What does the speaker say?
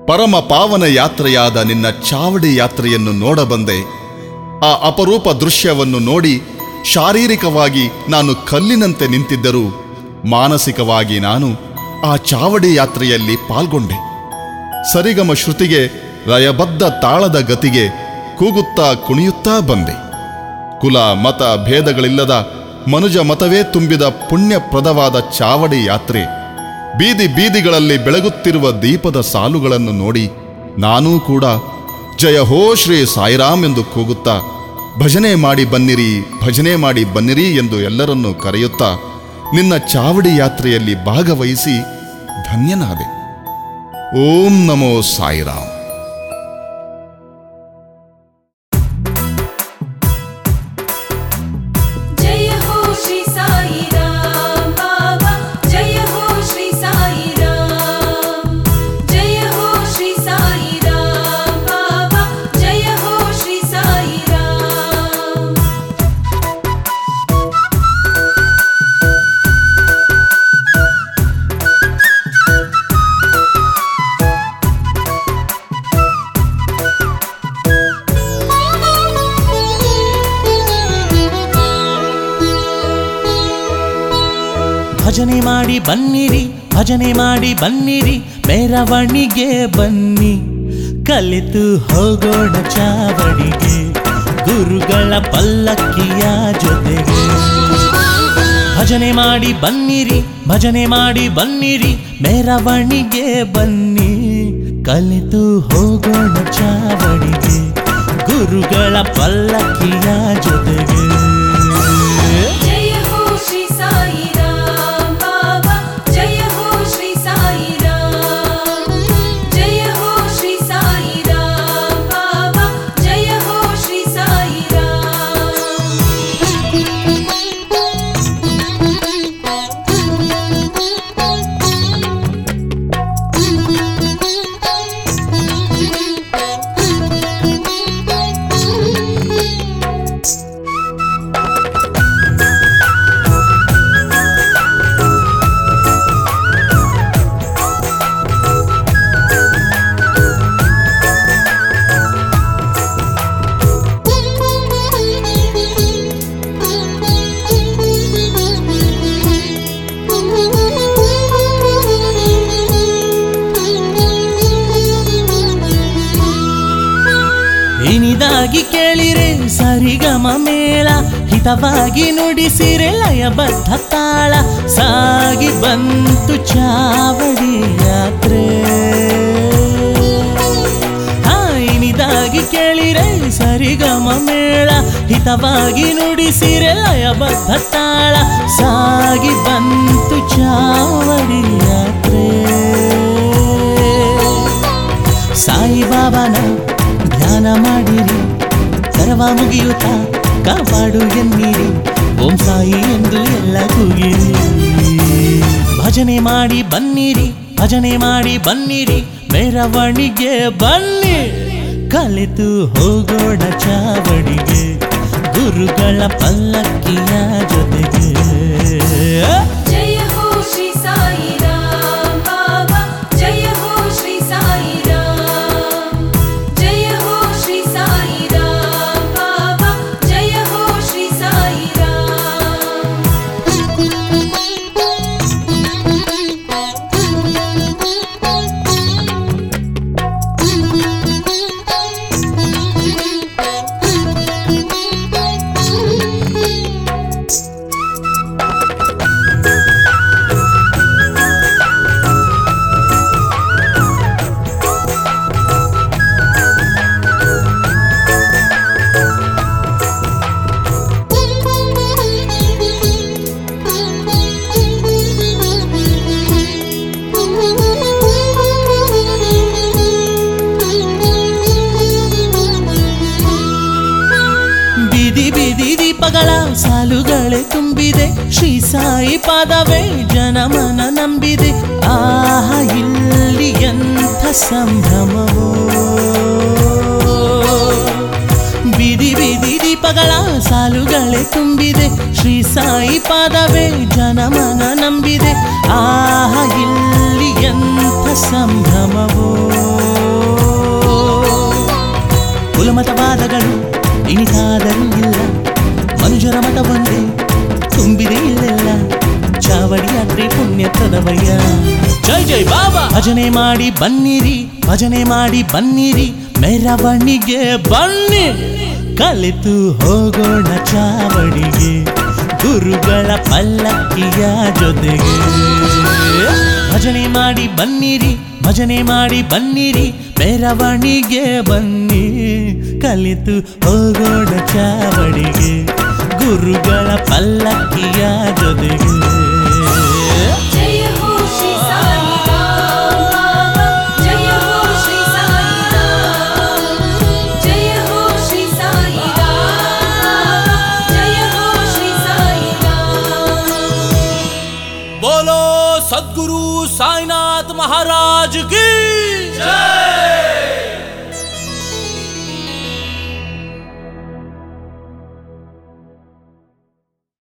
ಪರಮ ಪಾವನ ಯಾತ್ರೆಯಾದ ನಿನ್ನ ಚಾವಡಿ ಯಾತ್ರೆಯನ್ನು ನೋಡಬಂದೆ ಆ ಅಪರೂಪ ದೃಶ್ಯವನ್ನು ನೋಡಿ ಶಾರೀರಿಕವಾಗಿ ನಾನು ಕಲ್ಲಿನಂತೆ ನಿಂತಿದ್ದರೂ ಮಾನಸಿಕವಾಗಿ ನಾನು ಆ ಚಾವಡಿ ಯಾತ್ರೆಯಲ್ಲಿ ಪಾಲ್ಗೊಂಡೆ ಸರಿಗಮ ಶ್ರುತಿಗೆ ಲಯಬದ್ಧ ತಾಳದ ಗತಿಗೆ ಕೂಗುತ್ತಾ ಕುಣಿಯುತ್ತಾ ಬಂದೆ ಕುಲ ಮತ ಭೇದಗಳಿಲ್ಲದ ಮನುಜ ಮತವೇ ತುಂಬಿದ ಪುಣ್ಯಪ್ರದವಾದ ಚಾವಡಿ ಯಾತ್ರೆ ಬೀದಿ ಬೀದಿಗಳಲ್ಲಿ ಬೆಳಗುತ್ತಿರುವ ದೀಪದ ಸಾಲುಗಳನ್ನು ನೋಡಿ ನಾನೂ ಕೂಡ ಜಯ ಹೋ ಶ್ರೀ ಸಾಯಿರಾಮ್ ಎಂದು ಕೂಗುತ್ತಾ ಭಜನೆ ಮಾಡಿ ಬನ್ನಿರಿ ಭಜನೆ ಮಾಡಿ ಬನ್ನಿರಿ ಎಂದು ಎಲ್ಲರನ್ನೂ ಕರೆಯುತ್ತಾ ನಿನ್ನ ಚಾವಡಿ ಯಾತ್ರೆಯಲ್ಲಿ ಭಾಗವಹಿಸಿ ಧನ್ಯನಾದೆ ಓಂ ನಮೋ ಸಾಯಿರಾಮ್ जय हो श्री साई राम बाबा जय हो श्री साई राम जय हो श्री साई राम बाबा जय हो श्री साई राम ಭಜನೆ ಮಾಡಿ ಬನ್ನಿರಿ ಭಜನೆ ಮಾಡಿ ಬನ್ನಿರಿ ಮೆರವಣಿಗೆ ಬನ್ನಿ ಕಲಿತು ಹೋಗೋಣ ಚಾವಡಿಗೆ ಗುರುಗಳ ಪಲ್ಲಕ್ಕಿಯ ಜೊತೆಗೆ ಭಜನೆ ಮಾಡಿ ಬನ್ನಿರಿ ಭಜನೆ ಮಾಡಿ ಬನ್ನಿರಿ ಮೆರವಣಿಗೆ ಬನ್ನಿ ಕಲಿತು ಹೋಗೋಣ ಚಾವಡಿಗೆ ಗುರುಗಳ ಪಲ್ಲಕ್ಕಿಯ ಜೊತೆಗೆ जय हो श्री साई राम बाबा जय हो श्री साई राम जय हो श्री साई राम बाबा जय हो श्री साई राम ಇನಿದಾಗಿ ಕೇಳಿರೆ ಸರಿಗಮ ಮೇಳ ಹಿತವಾಗಿ ನುಡಿಸಿರೆ ಲಯಬದ್ಧ ತಾಳ ಸಾಗಿ ಬಂತು ಚಾವಡಿ ಯಾತ್ರೆ ಹಾ ಇನಿದಾಗಿ ಕೇಳಿರೆ ಸರಿಗಮ ಮೇಳ ಹಿತವಾಗಿ ನುಡಿಸಿರೆ ಲಯಬದ್ಧ ತಾಳ ಸಾಗಿ ಬಂತು ಚಾವಡಿ ಯಾತ್ರೆ ಸಾಯಿಬಾಬಾನ ಧ್ಯಾನ ಮಾಡಿರಿ ಕರವ ಮುಗಿಯುತ್ತಾ ಕಾಪಾಡು ಎನ್ನಿರಿ ಓಂ ಸಾಯಿ ಎಂದು ಎಲ್ಲ ಕೂಗಿರಿ ಭಜನೆ ಮಾಡಿ ಬನ್ನಿರಿ ಭಜನೆ ಮಾಡಿ ಬನ್ನಿರಿ ಮೆರವಣಿಗೆ ಬನ್ನಿ ಕಲಿತು ಹೋಗೋಣ ಚಾವಡಿಗೆ ಗುರುಗಳ ಪಲ್ಲಕ್ಕಿಯ ಜೊತೆಗೆ जय हो श्री साई राम बाबा जय हो श्री साई राम जय हो श्री साई राम बाबा जय हो श्री साई राम ಬೀದಿ ಬೀದಿ ದೀಪಗಳ ಸಾಲುಗಳೇ ತುಂಬಿದೆ ಶ್ರೀ ಸಾಯಿ ಪಾದವೇ ಜನಮನ ನಂಬಿದೆ ಆಹ ಇಲ್ಲಿ ಎಂಥ ಸಂಭ್ರಮವೋ ಬೀದಿ ಬೀದಿ ದೀಪಗಳ ಸಾಲುಗಳೇ ತುಂಬಿದೆ ಶ್ರೀ ಸಾಯಿ ಪಾದವೇ ಜನಮನ ನಂಬಿದೆ ಆಹ ಇಲ್ಲಿ ಎಂಥ ಸಂಭ್ರಮವೋ ಮತವಾದಗಳು ಇನಿತಾದರೂ ಇಲ್ಲ ಮನುಜರ ಮತ ಒಂದೇ ತುಂಬಿದೆ ಇಲ್ಲೆಲ್ಲ ಚಾವಡಿ ಯಾತ್ರೆ ಪುಣ್ಯಪ್ರದವಯ್ಯ ಜೈ ಜೈ ಬಾಬಾ ಭಜನೆ ಮಾಡಿ ಬನ್ನಿರಿ ಭಜನೆ ಮಾಡಿ ಬನ್ನಿರಿ ಮೆರವಣಿಗೆ ಬನ್ನಿ ಕಲಿತು ಹೋಗೋಣ ಚಾವಡಿಗೆ ಗುರುಗಳ ಪಲ್ಲಕ್ಕಿಯ ಜೊತೆಗೆ ಭಜನೆ ಮಾಡಿ ಬನ್ನಿರಿ ಭಜನೆ ಮಾಡಿ ಬನ್ನಿರಿ ಮೆರವಣಿಗೆ ಬನ್ನಿ ಕಲಿತು ಹೋಗೋಣ ಚಾವಡಿಗೆ ಗುರುಗಳ ಪಲ್ಲಕ್ಕಿಯ ಜೊತೆಗೆ